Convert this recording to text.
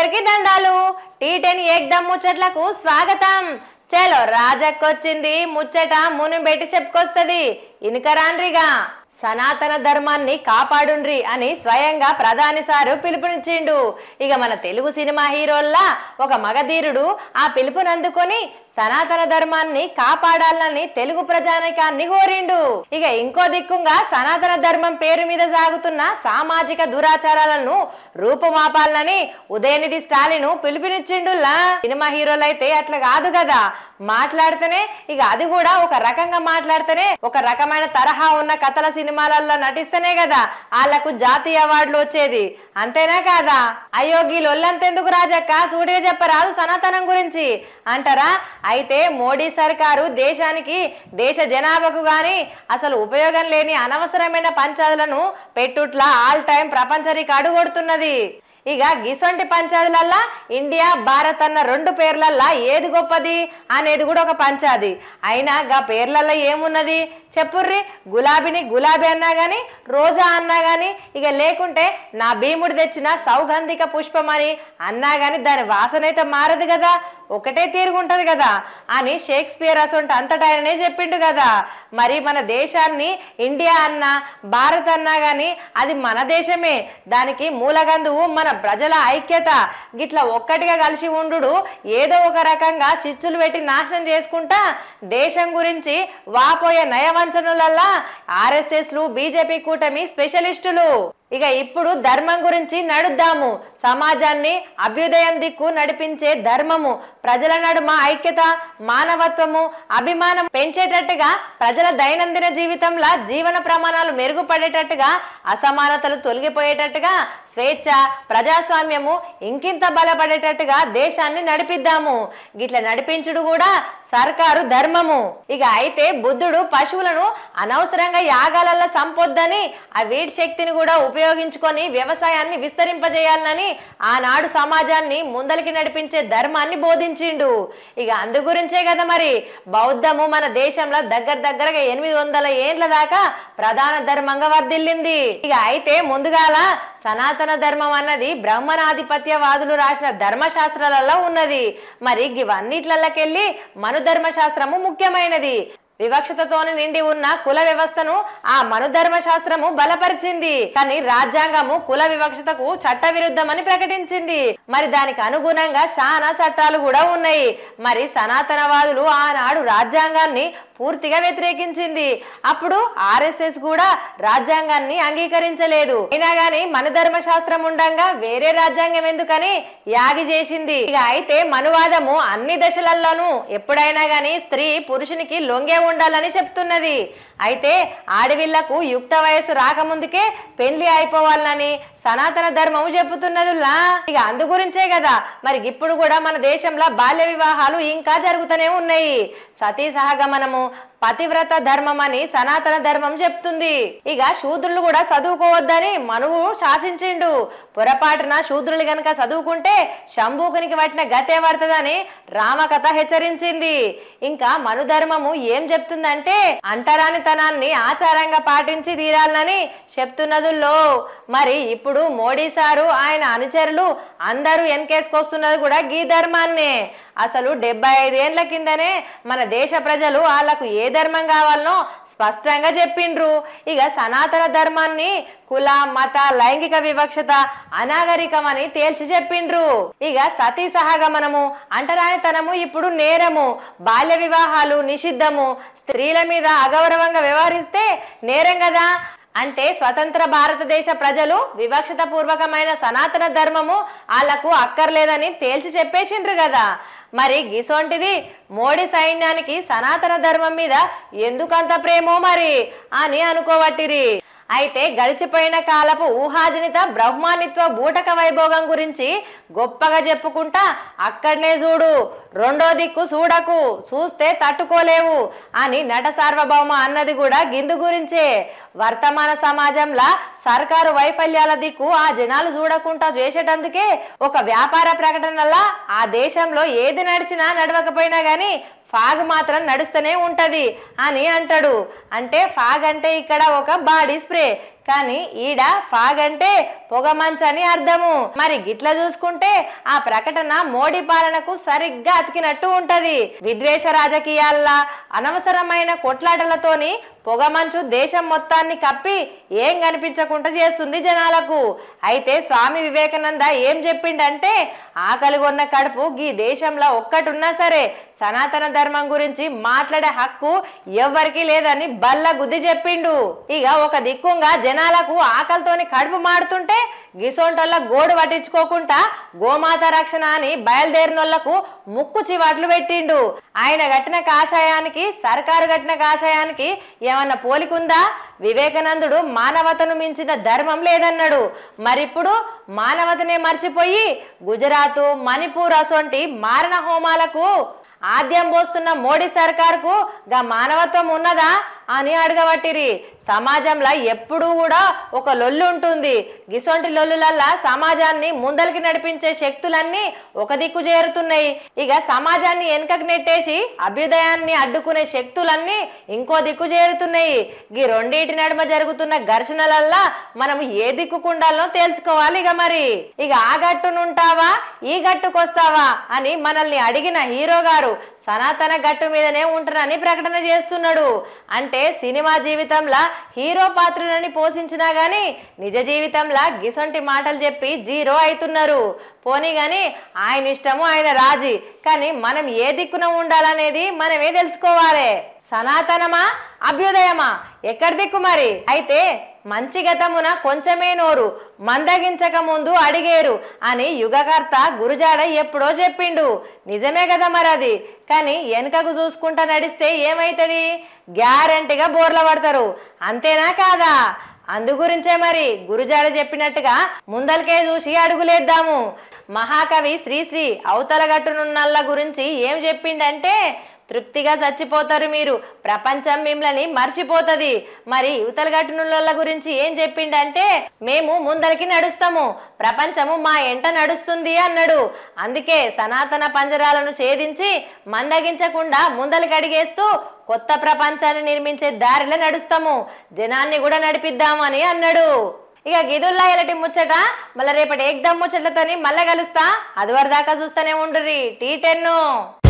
అందరికీ దండాలు tea ten ఏక్దమ్ ముచ్చట్లకు స్వాగతం చలో రాజక్కొచ్చింది ముచ్చట మును పెట్టి చెప్పుకొస్తది ఇనుకరాన్రిగా సనాతన ధర్మాన్ని కాపాడుండ్రి అని స్వయంగా ప్రధాని సారు పిలుపునిచ్చిండు ఇక మన తెలుగు సినిమా హీరోల్లా ఒక మగధీరుడు ఆ పిలుపునందుకొని సనాతన ధర్మాన్ని కాపాడాలని తెలుగు ప్రజానికాన్ని కోరిండు ఇక ఇంకో దిక్కుంగా సనాతన ధర్మం పేరు మీద సాగుతున్న సామాజిక దురాచారాలను రూపుమాపాలని ఉదయనిధి స్టాలిన్ పిలుపునిచ్చిండులా సినిమా హీరోలైతే అట్లా కాదు కదా మాట్లాడితేనే ఇక అది కూడా ఒక రకంగా మాట్లాడితేనే ఒక రకమైన తరహా ఉన్న కథల సినిమాలలో నటిస్తేనే కదా వాళ్ళకు జాతీయ అవార్డులు వచ్చేది అంతేనా కాదా అయ్యో గీ లొల్లంతెందుకు రాజక్క సూటిగా చెప్పరాదు సనాతనం గురించి అంటారా అయితే మోడీ సర్కారు దేశానికి దేశ జనాభాకు గాని అసలు ఉపయోగం లేని అనవసరమైన పంచాదులను పెట్టుట్లా ఆల్ టైం ప్రపంచ రికార్డు కొడుతున్నది ఇక గిసొంటి పంచాదులల్లా ఇండియా భారత్ అన్న రెండు పేర్లల్లా ఏది గొప్పది అనేది కూడా ఒక పంచాది అయినా గా పేర్లల్లో ఏమున్నది చెప్పుర్రి గులాబీని గులాబీ అన్నా గాని రోజా అన్నా గాని ఇక లేకుంటే నా భీముడు తెచ్చిన సౌగంధిక పుష్పం అని అన్నా గాని దాని వాసన అయితే మారదు కదా ఒకటే తీరుగుంటది కదా అని షేక్స్పియర్ అసొంటి అంతటా ఆయననే చెప్పిండు కదా మరి మన దేశాన్ని ఇండియా అన్నా భారత్ అన్నా గాని అది మన దేశమే దానికి మూలగందువు మన ప్రజల ఐక్యత గిట్లా ఒక్కటిగా కలిసి ఉండు ఏదో ఒక రకంగా చిచ్చులు పెట్టి నాశనం చేసుకుంటా దేశం గురించి వాపోయే నయవంచనులల్లా ఆర్ఎస్ఎస్లు బీజేపీ కూటమి స్పెషలిస్టులు ఇక ఇప్పుడు ధర్మం గురించి నడుద్దాము సమాజాన్ని అభ్యుదయం దిక్కు నడిపించే ధర్మము ప్రజల నడుమ ఐక్యత మానవత్వము అభిమానం పెంచేటట్టుగా ప్రజల దైనందిన జీవితంలో జీవన ప్రమాణాలు మెరుగుపడేటట్టుగా అసమానతలు తొలగిపోయేటట్టుగా స్వేచ్ఛ ప్రజాస్వామ్యము ఇంకింత బలపడేటట్టుగా దేశాన్ని నడిపిద్దాము గిట్ల నడిపించుడు కూడా సర్కారు ధర్మము ఇక అయితే బుద్ధుడు పశువులను అనవసరంగా యాగాలల్లో సంపొద్దని ఆ వీటి శక్తిని కూడా ఉపయోగించుకొని వ్యవసాయాన్ని విస్తరింపజేయాలని ఆనాడు సమాజాన్ని ముందలికి నడిపించే ధర్మాన్ని బోధించిండు ఇక అందు గురించే కదా మరి బౌద్ధము మన దేశంలో దగ్గర దగ్గరగా ఎనిమిది వందల ఏండ్ల దాకా ప్రధాన ధర్మంగా వర్ధిల్లింది ఇక అయితే ముందుగాల సనాతన ధర్మం అన్నది బ్రహ్మనాధిపత్యవాదులు రాసిన ధర్మశాస్త్రాలలో ఉన్నది మరి ఇవన్నిట్లకెళ్ళి మను ధర్మశాస్త్రము ముఖ్యమైనది వివక్షతతోని నిండి ఉన్న కుల వ్యవస్థను ఆ మనుధర్మ శాస్త్రము బలపరిచింది కానీ రాజ్యాంగము కుల వివక్షతకు చట్ట విరుద్ధమని ప్రకటించింది మరి దానికి అనుగుణంగా చాలా చట్టాలు కూడా ఉన్నాయి మరి సనాతనవాదులు ఆనాడు రాజ్యాంగాన్ని పూర్తిగా వ్యతిరేకించింది అప్పుడు ఆర్ఎస్ఎస్ కూడా రాజ్యాంగాన్ని అంగీకరించలేదు అయినా గాని మన ధర్మశాస్త్రం ఉండంగా వేరే రాజ్యాంగం ఎందుకని యాగి చేసింది ఇక అయితే మనువాదము అన్ని దశలలోనూ ఎప్పుడైనా గాని స్త్రీ పురుషునికి లొంగే ఉండాలని చెప్తున్నది అయితే ఆడవిళ్లకు యుక్త వయసు రాకముందుకే పెళ్లి అయిపోవాలని సనాతన ధర్మము చెప్పుతున్నదిలా ఇక అందు గురించే కదా మరి ఇప్పుడు కూడా మన దేశంలో బాల్య వివాహాలు ఇంకా జరుగుతూనే ఉన్నాయి సతీ సహగమనము పతివ్రత ధర్మం అని సనాతన ధర్మం చెప్తుంది ఇక శూద్రులు కూడా చదువుకోవద్దని మనువు శాసించిండు పొరపాటున శూద్రులు గనక చదువుకుంటే శంభూకునికి పట్టిన గతే పడుతుందని రామకథ హెచ్చరించింది ఇంకా మనుధర్మము ఏం చెప్తుందంటే అంటరానితనాన్ని ఆచారంగా పాటించి తీరాలని చెప్తున్నదుల్లో మరి ఇప్పుడు మోడీ సారు ఆయన అనుచరులు అందరూ వెనకేసుకొస్తున్నది కూడా గీ ధర్మాన్నే అసలు డెబ్బై ఐదేళ్ల కిందనే మన దేశ ప్రజలు వాళ్ళకు ఏ ధర్మం కావాలనో స్పష్టంగా చెప్పిండ్రు ఇక సనాతన ధర్మాన్ని కుల మత లైంగిక వివక్షత అనాగరికమని తేల్చి చెప్పిండ్రు ఇక సతీ సహగమనము అంటరానితనము ఇప్పుడు నేరము బాల్య వివాహాలు నిషిద్ధము స్త్రీల మీద అగౌరవంగా వ్యవహరిస్తే నేరం కదా అంటే స్వతంత్ర భారతదేశ ప్రజలు వివక్షత పూర్వకమైన సనాతన ధర్మము వాళ్ళకు అక్కర్లేదని తేల్చి చెప్పేసిండ్రు కదా మరి గిసొంటిది మోడీ సైన్యానికి సనాతన ధర్మం మీద ఎందుకంత ప్రేమో మరి అని అనుకోవట్టిరి అయితే గడిచిపోయిన కాలపు ఊహాజనిత బ్రహ్మానిత్వ బూటక వైభోగం గురించి గొప్పగా చెప్పుకుంటా అక్కడనే చూడు రెండో దిక్కు చూడకు చూస్తే తట్టుకోలేవు అని నట సార్వభౌమ అన్నది కూడా గిందు గురించే వర్తమాన సమాజంలో సర్కారు వైఫల్యాల దిక్కు ఆ జనాలు చూడకుండా చేసేటందుకే ఒక వ్యాపార ప్రకటనలా ఆ దేశంలో ఏది నడిచినా నడవకపోయినా గానీ ఫాగ్ మాత్రం నడుస్తూనే ఉంటది అని అంటాడు అంటే ఫాగ్ అంటే ఇక్కడ ఒక బాడీ స్ప్రే కానీ ఈడ ఫాగ్ అంటే పొగ మంచు అని అర్థము మరి గిట్ల చూసుకుంటే ఆ ప్రకటన మోడీ పాలనకు సరిగ్గా అతికినట్టు ఉంటది విద్వేష రాజకీయాల్లా అనవసరమైన కొట్లాటలతోని పొగమంచు దేశం మొత్తాన్ని కప్పి ఏం కనిపించకుండా చేస్తుంది జనాలకు అయితే స్వామి వివేకానంద ఏం చెప్పిండంటే ఆకలి కొన్న కడుపు గీ దేశంలో ఒక్కటున్నా సరే సనాతన ధర్మం గురించి మాట్లాడే హక్కు ఎవ్వరికీ లేదని బల్ల గుద్ది చెప్పిండు ఇక ఒక దిక్కుంగా జనాలకు ఆకలితోని కడుపు మాడుతుంటే గిసోంటోళ్ళ గోడు పట్టించుకోకుండా గోమాత రక్షణ అని బయలుదేరినోళ్లకు ముక్కు చివాట్లు పెట్టిండు ఆయన కట్టిన కాషాయానికి సర్కారు కట్టిన కాషాయానికి ఏమన్నా పోలికుందా వివేకానందుడు మానవతను మించిన ధర్మం లేదన్నాడు మరిప్పుడు మానవతనే మర్చిపోయి గుజరాత్ మణిపూర్ అసొంటి మారణ హోమాలకు ఆద్యం పోస్తున్న మోడీ సర్కార్కు గా మానవత్వం ఉన్నదా అని అడగబట్టిరి సమాజంలో ఎప్పుడూ కూడా ఒక లొల్లు ఉంటుంది గిసొంటి లొల్లులల్లా సమాజాన్ని ముందలికి నడిపించే శక్తులన్నీ ఒక దిక్కు చేరుతున్నాయి ఇక సమాజాన్ని వెనుకకు నెట్టేసి అభ్యుదయాన్ని అడ్డుకునే శక్తులన్నీ ఇంకో దిక్కు చేరుతున్నాయి ఈ రెండింటి నడుమ జరుగుతున్న ఘర్షణలల్లా మనం ఏ దిక్కుకుండాలో తెలుసుకోవాలి ఇక మరి ఇక ఆ గట్టునుంటావా ఈ గట్టుకొస్తావా అని మనల్ని అడిగిన హీరో గారు సనాతన గట్టు మీదనే ఉంటునని ప్రకటన చేస్తున్నాడు అంటే సినిమా జీవితంలో హీరో పాత్రలని పోషించినా గాని నిజ జీవితంలో గిసొంటి మాటలు చెప్పి జీరో అవుతున్నారు పోనీ గాని ఆయన ఇష్టము ఆయన రాజీ కానీ మనం ఏ దిక్కున ఉండాలనేది మనమే తెలుసుకోవాలి సనాతనమా అభ్యుదయమా ఎక్కడి దిక్కు మరి అయితే మంచి గతమున కొంచెమే నోరు మందగించక ముందు అడిగేరు అని యుగకర్త గురుజాడ ఎప్పుడో చెప్పిండు నిజమే కదా మరి అది కానీ వెనుకకు చూసుకుంటా నడిస్తే ఏమైతుంది గ్యారంటీగా బోర్ల పడతారు అంతేనా కాదా అందు గురించే మరి గురుజాడ చెప్పినట్టుగా ముందలకే చూసి అడుగులేద్దాము మహాకవి శ్రీశ్రీ అవతల గట్టునున్నల్ల గురించి ఏం చెప్పిండంటే తృప్తిగా చచ్చిపోతారు మీరు ప్రపంచం మిమ్మల్ని మర్చిపోతది మరి యువతల గట్టునుల గురించి ఏం చెప్పిండంటే మేము ముందరికి నడుస్తాము ప్రపంచము మా ఎంట నడుస్తుంది అన్నాడు అందుకే సనాతన పంజరాలను ఛేదించి మందగించకుండా ముందలికి అడిగేస్తూ కొత్త ప్రపంచాన్ని నిర్మించే దారిలో నడుస్తాము జనాన్ని కూడా నడిపిద్దామని అన్నాడు ఇక గిదుల్లా ఇలాంటి ముచ్చట మళ్ళీ రేపటి ఏకదమ్ ముచ్చట్లతోని మళ్ళీ కలుస్తా అది వరదాకా చూస్తూనే ఉండుర్రి టీ టెన్ను